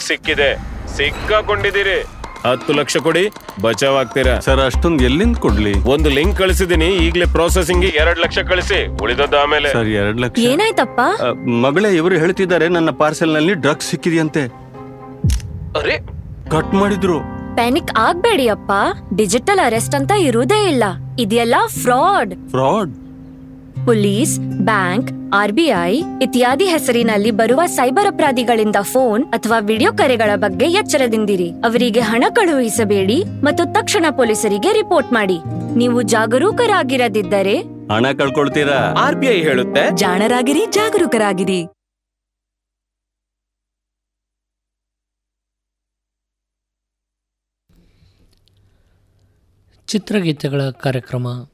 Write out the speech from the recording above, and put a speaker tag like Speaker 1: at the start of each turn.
Speaker 1: ಸಿಕ್ಕಿದೆ ಸಿಕ್ಕಾಕೊಂಡಿದ್ದೀರಿ ಹತ್ತು ಲಕ್ಷ ಕೊಡಿ ಬಚಾವ್ ಆಗ್ತೀರಾ
Speaker 2: ಸರ್ ಅಷ್ಟೊಂದು ಎಲ್ಲಿಂದ ಕೊಡ್ಲಿ
Speaker 1: ಒಂದು ಲಿಂಕ್ ಕಳಿಸಿದೀನಿ ಈಗಲೇ ಪ್ರೊಸೆಸಿಂಗ್ ಎರಡ್ ಲಕ್ಷ ಕಳಿಸಿ ಉಳಿದದ್ದು ಆಮೇಲೆ
Speaker 2: ಸರ್ ಎರಡ್ ಲಕ್ಷ
Speaker 3: ಏನಾಯ್ತಪ್ಪ
Speaker 2: ಅ, ಮಗಳೇ ಇವರು ಹೇಳ್ತಿದ್ದಾರೆ ನನ್ನ ಪಾರ್ಸೆಲ್ ನಲ್ಲಿ ಡ್ರಗ್ಸ್ ಸಿಕ್ಕಿದೆಯಂತೆ
Speaker 1: ಅರೆ
Speaker 2: ಕಟ್ ಮಾಡಿದ್ರು
Speaker 3: ಪ್ಯಾನಿಕ್ ಆಗ್ಬೇಡಿ ಅಪ್ಪ ಡಿಜಿಟಲ್ ಅರೆಸ್ಟ್ ಅಂತ ಇರುವುದೇ ಇಲ್ಲ ಇದೆಲ್ಲ fraud
Speaker 2: fraud
Speaker 3: police bank RBI ಇತ್ಯಾದಿ ಹೆಸರಿನಲ್ಲಿ ಬರುವ ಸೈಬರ್ ಅಪರಾಧಿಗಳಿಂದ ಫೋನ್ ಅಥವಾ ವಿಡಿಯೋ ಕರೆಗಳ ಬಗ್ಗೆ ಎಚ್ಚರದಿಂದಿರಿ ಅವರಿಗೆ ಹಣ ಕಳುಹಿಸಬೇಡಿ ಮತ್ತು ತಕ್ಷಣ ಪೊಲೀಸರಿಗೆ ರಿಪೋರ್ಟ್ ಮಾಡಿ ನೀವು ಜಾಗರೂಕರಾಗಿರದಿದ್ದರೆ
Speaker 2: ಹಣ ಕಳ್ಕೊಳ್ತೀರಾ
Speaker 1: ಆರ್ ಬಿ ಐ ಹೇಳುತ್ತೆ
Speaker 4: ಜಾಣರಾಗಿರಿ ಜಾಗರೂಕರಾಗಿರಿ
Speaker 5: ಚಿತ್ರಗೀತೆಗಳ ಕಾರ್ಯಕ್ರಮ